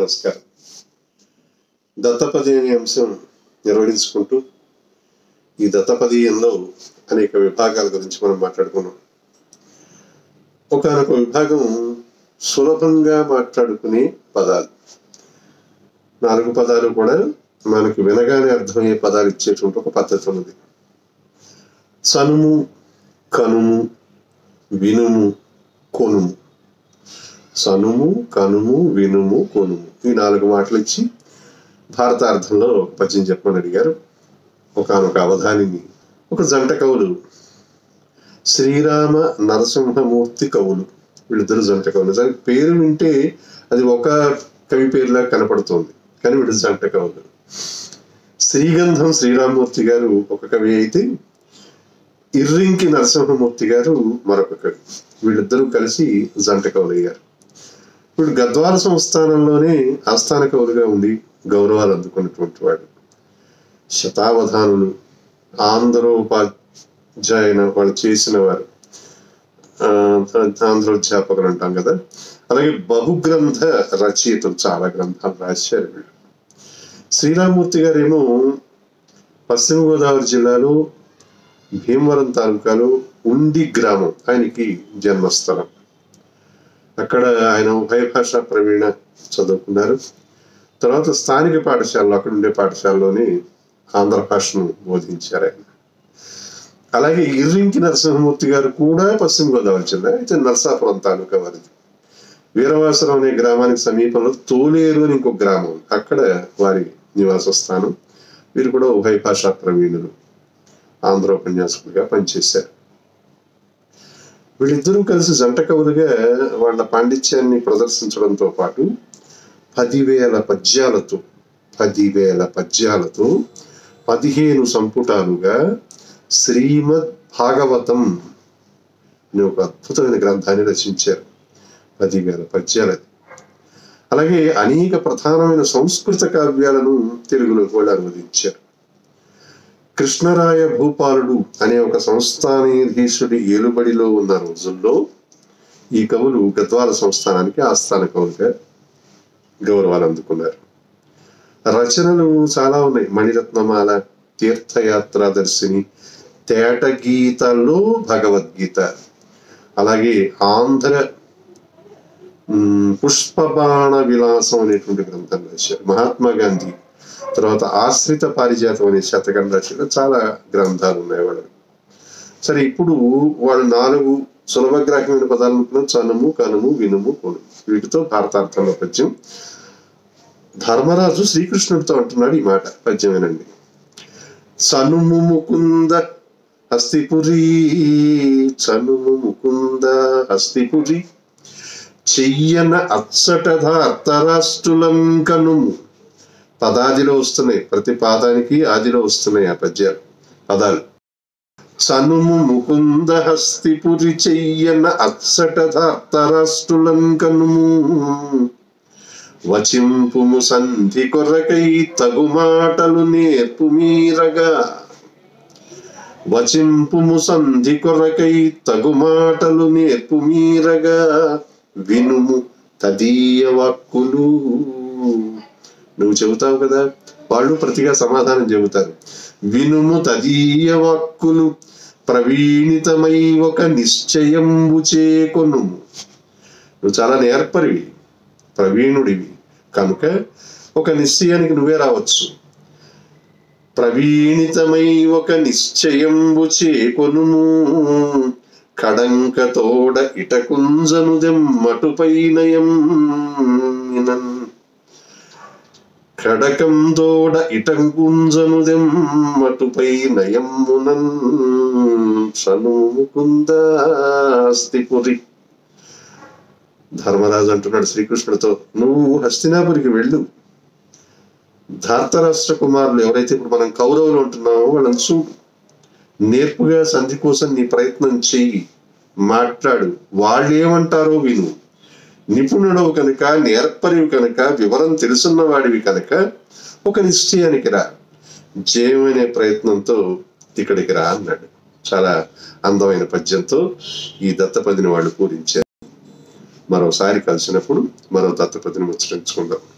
నమస్కారం దత్తపది అనే అంశం నిర్వహించుకుంటూ ఈ దత్తపదీయంలో అనేక విభాగాల గురించి మనం మాట్లాడుకున్నాం ఒకనొక విభాగం సులభంగా మాట్లాడుకునే పదాలు నాలుగు పదాలు కూడా మనకు వినగానే అర్థమయ్యే పదాలు ఇచ్చేటువంటి ఒక పద్ధతి ఉన్నది సనుము కనుము వినుము కొనుము సనుము కనుము వినుము కొనుము ఈ నాలుగు మాటలు ఇచ్చి భారతార్థంలో ఒక పద్యం చెప్పమని అడిగారు ఒకనొక అవధానిని ఒక జంట కవులు శ్రీరామ నరసింహమూర్తి కవులు వీళ్ళిద్దరు జంట కవులు దానికి పేరు వింటే అది ఒక కవి పేరులా కనపడుతోంది కానీ వీళ్ళు జంట కవులు శ్రీగంధం శ్రీరామమూర్తి గారు ఒక కవి అయితే ఇర్రింకి నరసింహమూర్తి గారు మరొక కవి వీళ్ళిద్దరూ కలిసి జంట కవులు అయ్యారు వీడు గద్వాల సంస్థానంలోనే ఆస్థాన కవులుగా ఉండి గౌరవాలు అందుకున్నటువంటి వాడు శతావధానులు ఆంధ్రోపాధ్యాయున వాళ్ళు చేసిన వారు ఆ, ఆంధ్రోధ్యాపకులు అంటాం కదా అలాగే బహుగ్రంథ రచయితలు చాలా గ్రంథాలు రాశారు వీళ్ళు శ్రీరామూర్తి గారేమో పశ్చిమ గోదావరి జిల్లాలో భీమవరం తాలూకాలో ఉండి గ్రామం ఆయనకి జన్మస్థలం అక్కడ ఆయన ఉభయ భాషా ప్రవీణ చదువుకున్నారు తర్వాత స్థానిక పాఠశాలలో అక్కడ ఉండే పాఠశాలలోని ఆంధ్ర భాషను బోధించారు ఆయన అలాగే ఇర్రింకి నరసింహమూర్తి గారు కూడా పశ్చిమ గోదావరి జిల్లా అయితే నరసాపురం తాలూకా వారిది వీరవాసరం అనే గ్రామానికి సమీపంలో తోలేరు అని ఇంకొక గ్రామం ఉంది. అక్కడ వారి నివాస స్థానం వీరు కూడా ఉభయ భాషా ప్రవీణులు ఆంధ్ర ఉపన్యాసకులుగా పనిచేశారు వీళ్ళిద్దరూ కలిసి జంట కవులుగా వాళ్ళ పాండిత్యాన్ని ప్రదర్శించడంతో పాటు పదివేల పద్యాలతో పదివేల పద్యాలతో పదిహేను సంపుటాలుగా శ్రీమద్ భాగవతం అనే ఒక అద్భుతమైన గ్రంథాన్ని రచించారు పదివేల పద్యాలది అలాగే అనేక ప్రధానమైన సంస్కృత కావ్యాలను తెలుగులో కూడా అనువదించారు కృష్ణరాయ భూపాలుడు అనే ఒక సంస్థానాధీశుడి ఏలుబడిలో ఉన్న రోజుల్లో ఈ కవులు గద్వాల సంస్థానానికి ఆస్థాన కవులుగా గౌరవాలు అందుకున్నారు రచనలు చాలా ఉన్నాయి మణిరత్నమాల తీర్థయాత్ర దర్శిని తేట గీతలో భగవద్గీత అలాగే ఆంధ్ర ఉమ్, పుష్పబాణ విలాసం అనేటువంటి గ్రంథం రాశారు మహాత్మా గాంధీ తర్వాత ఆశ్రిత పారిజాతం అనే శతకం రాశారు చాలా గ్రంథాలు ఉన్నాయి వాళ్ళకి సరే ఇప్పుడు వాళ్ళు నాలుగు సులభగ్రాహ్యమైన పదాలు అనుకున్నాం చనుము కనుము వినుము కొను వీటితో భారతార్థంలో పద్యం ధర్మరాజు శ్రీకృష్ణుడితో అంటున్నాడు ఈ మాట పద్యం వినండి చనుము ముకుంద హస్తిపురి చనుము ముకుంద హస్తిపురి చెయ్యన అచ్చటధార్తరాష్ట్రులం కనుము పదాదిలో వస్తున్నాయి ప్రతి పాదానికి ఆదిలో వస్తున్నాయి ఆ పద్యాలు పదాలు సనుము ముకుంద హస్తిపురి చెయ్యన అచ్చటధార్తరాష్ట్రులం కనుము వచింపుము సంధి కొరకై తగు మాటలు నేర్పు మీరగా వచింపుము సంధి కొరకై తగు మాటలు నేర్పు మీరగా వినుము తదీయ వాక్కులు నువ్వు చెబుతావు కదా వాళ్ళు ప్రతిగా సమాధానం చెబుతారు వినుము తదీయ వాక్కులు ప్రవీణితమై ఒక నిశ్చయంబు చేకొనుము నువ్వు చాలా నేర్పరివి ప్రవీణుడివి కనుక ఒక నిశ్చయానికి నువ్వే రావచ్చు ప్రవీణితమై ఒక నిశ్చయంబు చేకొనుము కడంకతోడ ఇటకుంజను దెమ్మటుపై నయం కడకం తోడ ఇటంకుంజను దెమ్మటుపై నయమునన్ సను ముకుందాస్తిపురి ధర్మరాజు అంటున్నాడు శ్రీకృష్ణుడితో నువ్వు హస్తినాపురికి వెళ్ళు ధార్తరాష్ట్ర కుమారులు ఎవరైతే ఇప్పుడు మనం కౌరవులు ఉంటున్నామో వాళ్ళని చూడు నేర్పుగా సంధి కోసం నీ ప్రయత్నం చెయ్యి మాట్లాడు వాళ్ళు ఏమంటారో విను నిపుణుడవు కనుక నేర్పరివి కనుక వివరం తెలుసున్న వాడివి కనుక ఒక నిశ్చయానికి రా జయమనే ప్రయత్నంతో ఇక్కడికి రా అన్నాడు చాలా అందమైన పద్యంతో ఈ దత్తపదిని వాళ్ళు పూరించారు మరోసారి కలిసినప్పుడు మరో దత్తపదిని ముచ్చరించుకుందాం